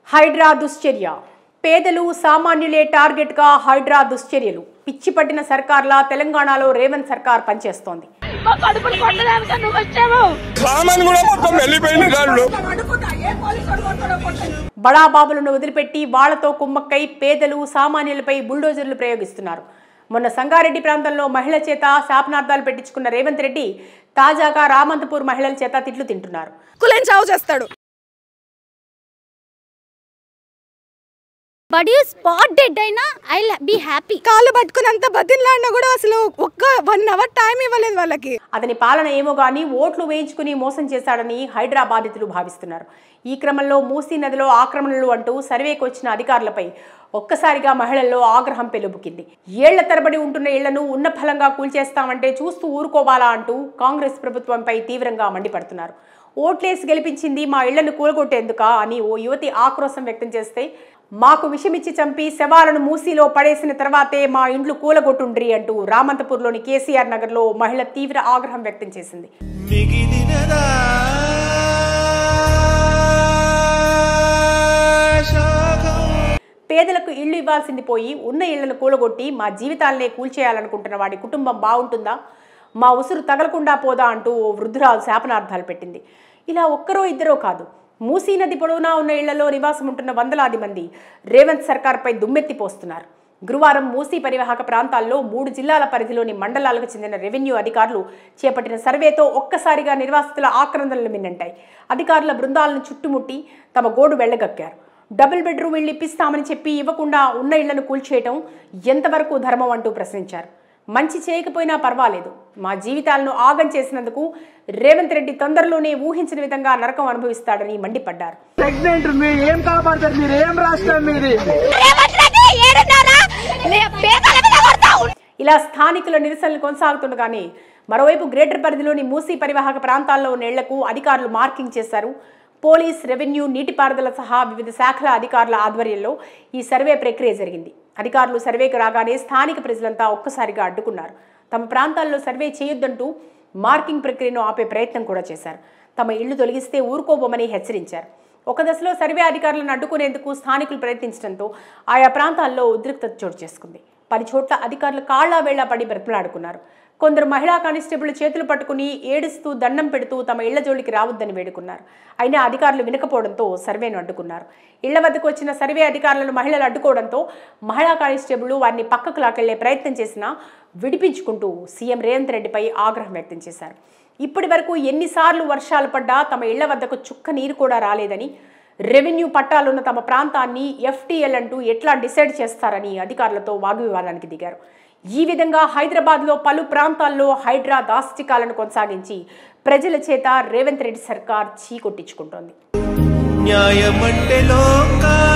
హైడ్రా దుశ్చర్య పేదలు సామాన్యులే టార్గెట్గా హైడ్రా దుశ్చర్యలు పిచ్చి పట్టిన సర్కార్లా తెలంగాణలో రేవంత్ సర్కార్ పనిచేస్తోంది మా కడుపులు కొట్టడానికి నువ్వు వచ్చావు సామాన్ కూడా మొత్తం వెళ్ళిపోయింది దాంట్లో బడా బాబులను వదిలిపెట్టి వాళ్లతో కుమ్మక్కై పేదలు సామాన్యులపై బుల్డోజర్లు ప్రయోగిస్తున్నారు మొన్న సంగారెడ్డి ప్రాంతంలో మహిళ చేత శాపనార్థాలు పెట్టించుకున్న రేవంత్ రెడ్డి తాజాగా రామంతపూర్ మహిళల చేత తిట్లు తింటున్నారు కులని చావు చేస్తాడు బట్ యూ స్పాట్ డెడ్ అయినా ఐ బి హ్యాపీ కాళ్ళు పట్టుకుని అంత బతిన్లాడినా కూడా అసలు ఒక్క వన్ అవర్ టైం ఇవ్వలేదు వాళ్ళకి అతని పాలన ఏమో గానీ ఓట్లు వేయించుకుని మోసం చేశాడని హైడ్రా బాధితులు భావిస్తున్నారు ఈ క్రమంలో మూసీ నదిలో ఆక్రమణలు అంటూ సర్వేకి వచ్చిన అధికారులపై ఒక్కసారిగా మహిళల్లో ఆగ్రహం పెలుబుకింది ఏళ్ల తరబడి ఉంటున్న ఇళ్లను ఉన్న ఫలంగా కూల్చేస్తామంటే చూస్తూ ఊరుకోవాలా అంటూ కాంగ్రెస్ ప్రభుత్వంపై తీవ్రంగా మండిపడుతున్నారు ఓట్లేసి గెలిపించింది మా ఇళ్లను కూలగొట్టేందుకా అని ఓ యువతి ఆక్రోశం వ్యక్తం చేస్తే మాకు విషమిచ్చి చంపి శవాలను మూసీలో పడేసిన తర్వాతే మా ఇండ్లు కూలగొట్టుండ్రి అంటూ రామంతపూర్లోని కేసీఆర్ నగర్లో ఓ మహిళ తీవ్ర ఆగ్రహం వ్యక్తం చేసింది మిగిలినదా శోకం పేదలకు ఇళ్లు ఇవ్వాల్సింది పోయి ఉన్న ఇళ్లను కూలగొట్టి మా జీవితాలనే కూల్చేయాలనుకుంటున్న వాడి కుటుంబం బాగుంటుందా మా ఉసురు తగలకుండా పోదా అంటూ ఓ వృద్ధురాలు శాపనార్థాలు పెట్టింది ఇలా ఒక్కరో ఇద్దరో కాదు మూసీ నది పొడవునా ఉన్న ఇళ్లలో నివాసం ఉంటున్న వందలాది మంది రేవంత్ సర్కార్పై దుమ్మెత్తి పోస్తున్నారు గురువారం మూసీ పరివాహక ప్రాంతాల్లో మూడు జిల్లాల పరిధిలోని మండలాలకు చెందిన రెవెన్యూ అధికారులు చేపట్టిన సర్వేతో ఒక్కసారిగా నిర్వాసితుల ఆక్రందనలు మిన్నంటాయి అధికారుల బృందాలను చుట్టుముట్టి తమ గోడు వెళ్ళగక్కారు డబుల్ బెడ్రూమ్ ఇళ్ళు ఇప్పిస్తామని చెప్పి ఇవ్వకుండా ఉన్న ఇళ్లను కూల్చేయటం ఎంతవరకు ధర్మం అంటూ ప్రశ్నించారు మంచి చేయకపోయినా పర్వాలేదు మా జీవితాలను ఆగం చేసినందుకు రేవంత్ రెడ్డి తొందరలోనే ఊహించిన విధంగా నరకం అనుభవిస్తాడని మండిపడ్డారు ప్రెగ్నెంట్ మీరు ఏం కాపాడతారు మీరు ఏం రాష్ట్రం మీది ఇలా స్థానికుల నిరసనలు కొనసాగుతుండగానే మరోవైపు గ్రేటర్ పరిధిలోని మూసీ పరివాహక ప్రాంతాల్లో ఉన్న ఇళ్లకు అధికారులు మార్కింగ్ చేశారు పోలీస్ రెవెన్యూ నీటిపారుదల సహా వివిధ శాఖల అధికారుల ఆధ్వర్యంలో ఈ సర్వే ప్రక్రియ జరిగింది అధికారులు సర్వేకు రాగానే స్థానిక ప్రజలంతా ఒక్కసారిగా అడ్డుకున్నారు తమ ప్రాంతాల్లో సర్వే చేయొద్దంటూ మార్కింగ్ ప్రక్రియను ఆపే ప్రయత్నం కూడా చేశారు తమ ఇళ్లు తొలగిస్తే ఊరుకోబోమని హెచ్చరించారు ఒక దశలో సర్వే అధికారులను అడ్డుకునేందుకు స్థానికులు ప్రయత్నించడంతో ఆయా ప్రాంతాల్లో ఉద్రిక్తత చోటు చేసుకుంది పది చోట్ల అధికారులు కాళ్లా వేళ్లా పడి బ్రతిమలాడుకున్నారు కొందరు మహిళా కానిస్టేబుల్ చేతులు పట్టుకుని ఏడుస్తూ దండం పెడుతూ తమ ఇళ్ల జోలికి రావద్దని వేడుకున్నారు అయినా అధికారులు వినకపోవడంతో సర్వేను అడ్డుకున్నారు ఇళ్ల వద్దకు వచ్చిన సర్వే అధికారులను మహిళలు అడ్డుకోవడంతో మహిళా కానిస్టేబుల్ వారిని పక్కకు లాకెళ్లే ప్రయత్నం చేసినా విడిపించుకుంటూ సీఎం రేవంత్ రెడ్డిపై ఆగ్రహం వ్యక్తం చేశారు ఇప్పటి వరకు ఎన్నిసార్లు వర్షాలు పడ్డా తమ ఇళ్ల వద్దకు చుక్క నీరు కూడా రాలేదని రెవెన్యూ పట్టాలున్న తమ ప్రాంతాన్ని ఎఫ్టీఎల్ అంటూ ఎట్లా డిసైడ్ చేస్తారని అధికారులతో వాగ్వివాదానికి దిగారు ఈ విధంగా హైదరాబాద్లో పలు ప్రాంతాల్లో హైడ్రా దాష్టికాలను కొనసాగించి ప్రజల చేత రేవంత్ రెడ్డి సర్కార్ చీకొట్టించుకుంటోంది న్యాయమంటే లోకా